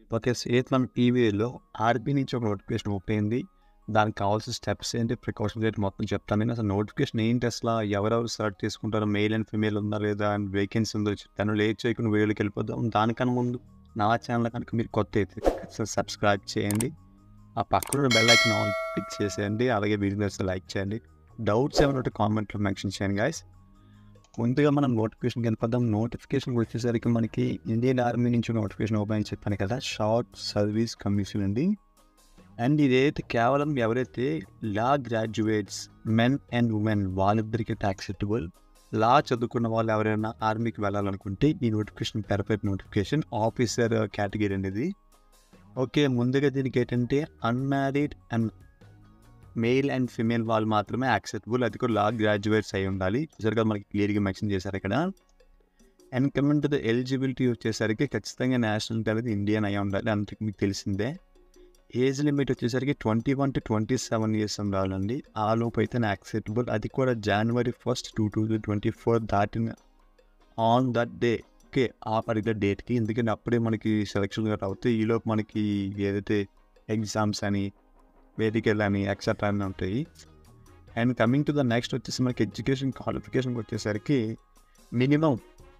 okay Seth మన టీవీలో RB నుంచి ఒక నోటిఫికేషన్ ఓపెన్ అయింది దానికి కావాల్సిన స్టెప్స్ ఏంటి ప్రికాషన్స్ ఏంటి మొత్తం చెప్తాను నేను అసలు నోటిఫికేషన్ ఏంటి అసలు ఎవరెవరు సెలెక్ట్ చేసుకుంటారో మెయిల్ అండ్ ఫీమేల్ ఉందా లేదా అండ్ వేకెన్సీ ఉందో చెప్తాను లేట్ చేయకుండా వీడియోకి వెళ్ళిపోదాం దానికన్నా ముందు నా ఛానల్ కనుక మీరు కొత్త అయితే ఖచ్చితంగా సబ్స్క్రైబ్ చేయండి ఆ పక్కన బెల్ ఐకన్ ఆన్ క్లిక్ చేసేయండి అలాగే వీడియోస్ లైక్ చేయండి డౌట్స్ ఏమైనా ఉంటే కామెంట్లో మెన్షన్ చేయండి గాయస్ ముందుగా మనం నోటిఫికేషన్కి వెళ్ళిపోదాం నోటిఫికేషన్ వచ్చేసరికి మనకి ఇండియన్ ఆర్మీ నుంచి నోటిఫికేషన్ ఓపెన్ అని చెప్పాను కదా షార్ట్ సర్వీస్ కమిషన్ అండి అండ్ ఇదైతే కేవలం ఎవరైతే law graduates men and women వాళ్ళిద్దరికి యాక్సెప్టబుల్ లా చదువుకున్న వాళ్ళు ఎవరైనా ఆర్మీకి వెళ్ళాలనుకుంటే ఈ notification perfect notification officer category అనేది ఓకే ముందుగా దీనికి ఏంటంటే unmarried and male and female వాళ్ళు మాత్రమే యాక్సెప్టబుల్ అది కూడా లా గ్రాడ్యుయేట్స్ అయి ఉండాలి చూసారుగా మనకి క్లియర్గా మెన్షన్ చేశారు ఇక్కడ and coming to the eligibility వచ్చేసరికి ఖచ్చితంగా నేషనాలిటీ అనేది ఇండియన్ అయి ఉండాలి అందుకు మీకు తెలిసిందే ఏజ్ లిమిట్ వచ్చేసరికి twenty one to twenty seven years ఉండాలండి ఆ లోపు అయితే యాక్సెప్టబుల్ అది కూడా January first two thousand twenty four దాటిన ఆన్ దట్ డే ఓకే ఆ పర్టికులర్ డేట్కి ఎందుకంటే అప్పుడే మనకి సెలక్షన్ అవుతాయి ఈలోపు మనకి ఏదైతే ఎగ్జామ్స్ అని వేదికలు అని ఎక్సెట్రా అని ఉంటాయి and coming to the next వచ్చేసి మనకి ఎడ్యుకేషన్ క్వాలిఫికేషన్కి వచ్చేసరికి minimum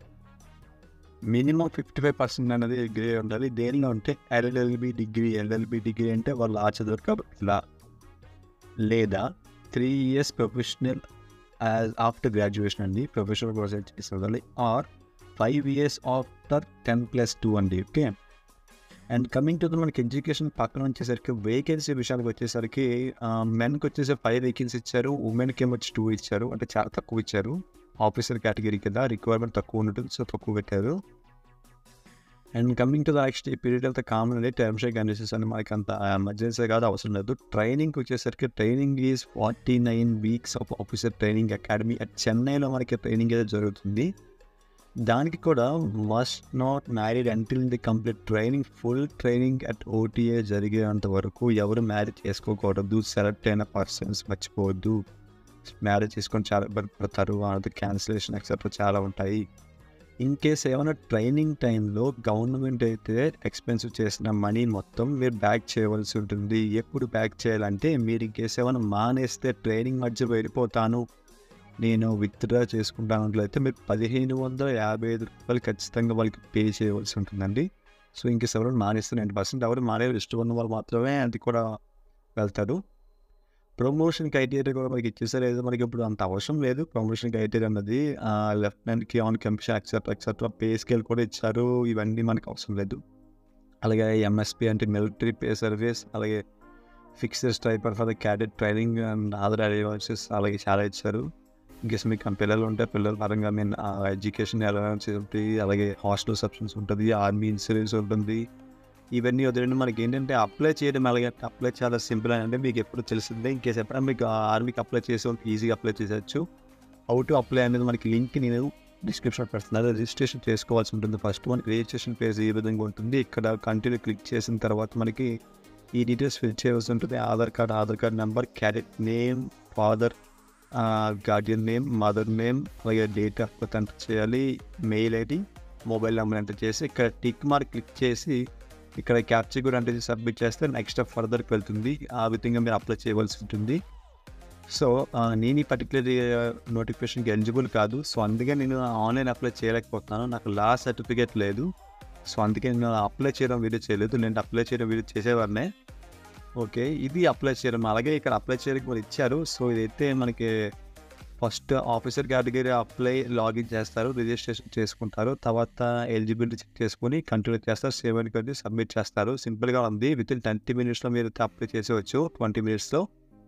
minimum fifty five percent అనేది డిగ్రీ ఉండాలి దేనిలో ఉంటే ఎల్ఎల్బి డిగ్రీ ఎల్ఎల్బి డిగ్రీ అంటే వాళ్ళు ఆ చదువు కాబట్టి ఇలా లేదా three years professional as after graduation అండి ప్రొఫెషనల్ కోర్స్ చేసి ఉండాలి or five years after ten plus two అండి ఓకే అండ్ కమింగ్ టు మనకి ఎడ్యుకేషన్ పక్కన వచ్చేసరికి వేకెన్సీ విషయానికి వచ్చేసరికి మెన్కి వచ్చేసి ఫైవ్ వేకెన్సీ ఇచ్చారు ఉమెన్కి ఏమో వచ్చి టూ ఇచ్చారు అంటే చాలా తక్కువ ఇచ్చారు ఆఫీసర్ కేటగిరీ కింద రిక్వైర్మెంట్ తక్కువ ఉంటుంది సో తక్కువ పెట్టారు and coming to the next ఈ పీరియడ్ అంతా కామన్ అండి టర్మ్స్ అండ్ కండిషన్స్ అని మనకి అంత ఎమర్జెన్సీ కాదు అవసరం లేదు ట్రైనింగ్కి వచ్చేసరికి training is forty nine weeks of officer training academy at చెన్నైలో మనకి ట్రైనింగ్ అయితే జరుగుతుంది దానికి కూడా must not married until the complete training full training at OTA జరిగేంత వరకు ఎవరు మ్యారేజ్ చేసుకోకూడదు సెలెక్ట్ అయిన పర్సన్స్ మర్చిపోవద్దు మ్యారేజ్ చేసుకొని చాలా ఇబ్బంది పడతారు అది క్యాన్సిలేషన్ ఎక్సెట్రా చాలా ఉంటాయి ఇన్ కేస్ ఏమైనా ట్రైనింగ్ టైంలో గవర్నమెంట్ అయితే ఎక్స్పెన్సివ్ చేసిన మనీ మొత్తం మీరు బ్యాక్ చేయవలసి ఉంటుంది ఎప్పుడు బ్యాక్ చేయాలంటే మీరు ఇన్ కేస్ ఏమైనా మానేస్తే ట్రైనింగ్ మధ్య వెళ్ళిపోతాను నేను విత్డ్రా చేసుకుంటానట్లయితే మీరు పదిహేను వందల యాభై ఐదు రూపాయలు ఖచ్చితంగా వాళ్ళకి పే చేయవలసి ఉంటుందండి సో ఇంకేస్ ఎవరు మానేస్తే నైంటీ పర్సెంట్ ఎవరు మానే ఇష్టం ఉన్న వాళ్ళు మాత్రమే అది కూడా వెళ్తారు ప్రమోషన్ క్రైటీరియా కూడా మనకి ఇచ్చేసారు ఏదో మనకి ఇప్పుడు అంత అవసరం లేదు ప్రమోషన్ క్రైటీరియా అన్నది లెఫ్టినెంట్కి on commission etcetera etcetera pay scale కూడా ఇచ్చారు ఇవన్నీ మనకు అవసరం లేదు అలాగే ఎంఎస్పి అంటే మిలిటరీ పే సర్వీస్ అలాగే fixed stipend for the cadet training and other allowances అలాగే చాలా ఇచ్చారు ఇంకేస్ మీకు పిల్లలు ఉంటే పిల్లల పరంగా మీన్ ఎడ్యుకేషన్ అలవెన్సెస్ ఉంటాయి అలాగే హాస్టల్ సబ్సిడీస్ ఉంటుంది ఆర్మీ ఇన్సూరెన్స్ ఉంటుంది ఇవన్నీ వదిలేండి మనకి ఏంటంటే అప్లై చేయడం అలాగే అప్లై చాలా సింపుల్ అని అంటే మీకు ఎప్పుడు తెలిసిందే ఇంకేస్ ఎప్పుడైనా మీకు ఆర్మీకి అప్లై చేసే ఈజీగా అప్లై చేసేయచ్చు హౌ టు అప్లై అనేది మనకి లింక్ నేను డిస్క్రిప్షన్ పెడుతున్నాను రిజిస్ట్రేషన్ చేసుకోవాల్సి ఉంటుంది ఫస్ట్ మనకి రిజిస్ట్రేషన్ పేజ్ ఈ విధంగా ఉంటుంది ఇక్కడ కంటిన్యూ క్లిక్ చేసిన తర్వాత మనకి ఈ డీటెయిల్స్ ఫిల్ చేయవలసి ఉంటుంది Aadhaar card Aadhaar card number క్యారెట్ name father guardian name mother name అలాగే డేట్ ఆఫ్ బర్త్ ఎంటర్ చేయాలి mail ID mobile number enter చేసి ఇక్కడ టిక్ మార్క్ క్లిక్ చేసి ఇక్కడ క్యాప్చర్ కూడా అంటే సబ్మిట్ చేస్తే నెక్స్ట్ ఫర్దర్కి వెళ్తుంది ఆ విధంగా మీరు అప్లై చేయవలసి ఉంటుంది సో నేను ఈ పర్టికులర్ నోటిఫికేషన్కి ఎలిజిబుల్ కాదు సో అందుకే నేను ఆన్లైన్ అప్లై చేయలేకపోతున్నాను నాకు లా సర్టిఫికేట్ లేదు సో అందుకే నేను అప్లై చేయడం వీడియో చేయలేదు నేను అప్లై చేయడం వీడియో చేసేవాడినే ఓకే ఇది అప్లై చేయడం అలాగే ఇక్కడ అప్లై చేయడానికి మరి ఇచ్చారు సో ఇదైతే మనకి first officer category apply login చేస్తారు రిజిస్ట్రేషన్ చేసుకుంటారు తర్వాత ఎలిజిబిలిటీ చెక్ చేసుకుని కంటిన్యూ చేస్తారు సేవ్ అని కొద్ది సబ్మిట్ చేస్తారు సింపుల్గా ఉంది విత్ ఇన్ ట్వంటీ మినిట్స్లో మీరు అప్లై చేసేవచ్చు ట్వంటీ మినిట్స్లో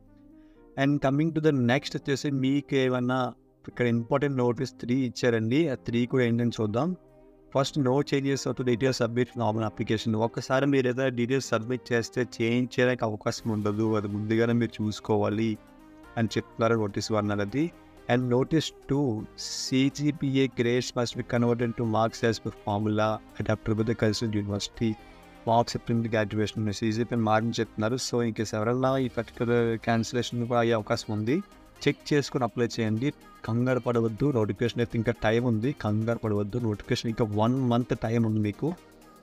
and coming to the next వచ్చేసి మీకు ఏమన్నా ఇక్కడ ఇంపార్టెంట్ నోటీస్ త్రీ ఇచ్చారండి ఆ త్రీ కూడా ఏంటని చూద్దాం ఫస్ట్ నో చేంజెస్ అవుతూ డీటెయిల్స్ సబ్మిట్ నార్మల్ అప్లికేషన్ ఒక్కసారి మీరు ఏదైనా డీటెయిల్స్ సబ్మిట్ చేస్తే చేంజ్ చేయడానికి అవకాశం ఉండదు అది ముందుగానే మీరు చూసుకోవాలి అని చెప్తున్నారు నోటీస్ వన్ అనేది and notice two CGPA grades must be converted to marks as per formula adopted with the consult university marks ఎప్పుడు గ్రాడ్యుయేషన్ సిజిపి మార్క్ని చెప్తున్నారు సో ఇంకేస్ ఎవరన్నా ఈ పర్టికులర్ క్యాన్సిలేషన్ కూడా అయ్యే అవకాశం ఉంది చెక్ చేసుకుని అప్లై చేయండి కంగారు పడవద్దు నోటిఫికేషన్ అయితే ఇంకా టైం ఉంది కంగారు పడవద్దు నోటిఫికేషన్ ఇంకా వన్ మంత్ టైం ఉంది మీకు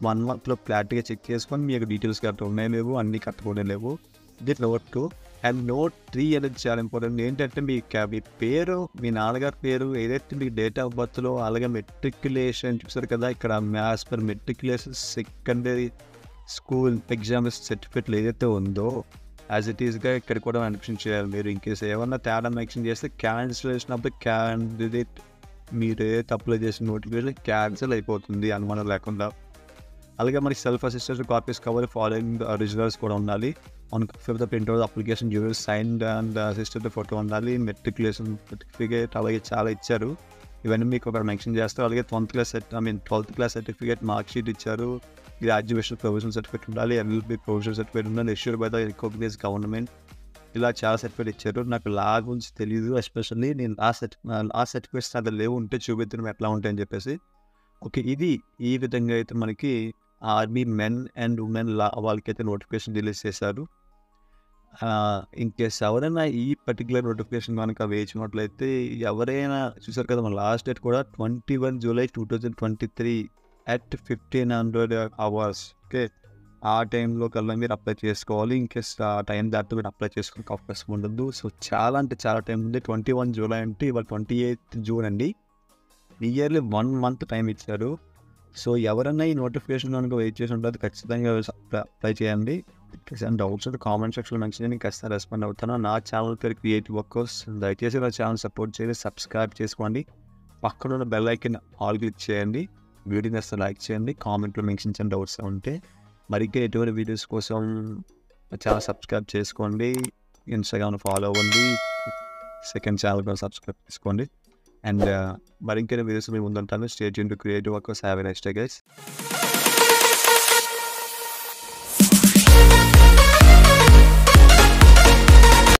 వన్ మంత్లో ఫ్లాట్గా చెక్ చేసుకొని మీకు డీటెయిల్స్ కరెక్ట్ ఉన్నాయి లేవు అన్నీ కరెక్ట్గా లేవు ఇది note two and note three అనేది చాలా ఇంపార్టెంట్ ఏంటంటే మీ క్యా- మీ పేరు మీ నాన్నగారి పేరు ఏదైతే మీ డేట్ ఆఫ్ బర్త్లో అలాగే మెట్రికులేషన్ చూసారు కదా ఇక్కడ maths per matriculation secondary school exams సర్టిఫికేట్లు ఏదైతే ఉందో యాజ్ ఇట్ ఈస్గా ఇక్కడ కూడా మెన్షన్ చేయాలి మీరు ఇంకేస్ ఏమన్నా తేడా మెన్షన్ చేస్తే క్యాన్సిలేషన్ ఆఫ్ ద క్యాండిడేట్ మీరు ఏదైతే అప్లై చేసిన నోటిఫికేషన్ క్యాన్సిల్ అయిపోతుంది అనుమానం లేకుండా అలాగే మనకి self assistant copies cover following originals కూడా ఉండాలి on fifth the print out application use signed and assistant photo ఉండాలి మెట్రికులేషన్ సర్టిఫికేట్ అలాగే చాలా ఇచ్చారు ఇవన్నీ మీకు ఒకటి మెన్షన్ చేస్తారు అలాగే twelfth class I mean twelfth class certificate mark sheet ఇచ్చారు గ్రాడ్యుయేషన్ ప్రొవిజనల్ సర్టిఫికేట్ ఉండాలి ఎల్ఎల్బి ప్రొవిజనల్ సర్టిఫికేట్ ఉండాలి issued by the recognize government ఇలా చాలా సర్టిఫికేట్ ఇచ్చారు నాకు లా గురించి తెలియదు ఎస్పెషల్లీ నేను ఆ సర్టి ఆ సర్టిఫికేట్స్ అది లేవు ఉంటే చూపిద్దడం ఎట్లా ఉంటాయని చెప్పేసి ఓకే ఇది ఈ విధంగా అయితే మనకి army men and women law వాళ్ళకైతే నోటిఫికేషన్ రిలీజ్ చేశారు ఇంకేస్ ఎవరైనా ఈ పర్టికులర్ నోటిఫికేషన్ కనుక వేచినట్లయితే ఎవరైనా చూసారు కదా మన లాస్ట్ డేట్ కూడా twenty one July two thousand twenty three at fifteen hundred hours okay ఆ టైంలో కల్లా మీరు అప్లై చేసుకోవాలి ఇంకేస్ ఆ టైం దాటితో మీరు అప్లై చేసుకోవడానికి అవకాశం ఉండదు సో చాలా అంటే చాలా టైం ఉంది ట్వంటీ వన్ జూలై అంటే ఇవాళ ట్వంటీ ఎయిత్ జూన్ అండి నియర్లీ వన్ మంత్ టైం ఇచ్చారు సో ఎవరన్నా ఈ నోటిఫికేషన్ కనుక వెయిట్ చేసి ఉంటుంది ఖచ్చితంగా అప్లై చేయండి డౌట్స్ ఉంటే కామెంట్ సెక్షన్లో మెన్షన్ చేయండి ఖచ్చితంగా రెస్పాండ్ అవుతాను నా ఛానల్ పేరు క్రియేటివ్ వర్కర్స్ దయచేసి నా ఛానల్ సపోర్ట్ చేయండి సబ్స్క్రైబ్ చేసుకోండి పక్కన ఉన్న బెల్ ఐకన్ ఆల్ క్లిక్ చేయండి వీడియో నచ్చితే లైక్ చేయండి కామెంట్లో మెన్షన్ చేయండి డౌట్స్ ఉంటే మరిగ్గా ఎటువంటి వీడియోస్ కోసం ఛానల్ సబ్స్క్రైబ్ చేసుకోండి ఇన్స్టాగ్రామ్ ఫాలో అవ్వండి సెకండ్ ఛానల్ కూడా సబ్స్క్రైబ్ చేసుకోండి అండ్ మరింకైనా వీడియోస్ మేము ముందుంటాను స్టేట్ యూన్ to creative workers have a next guys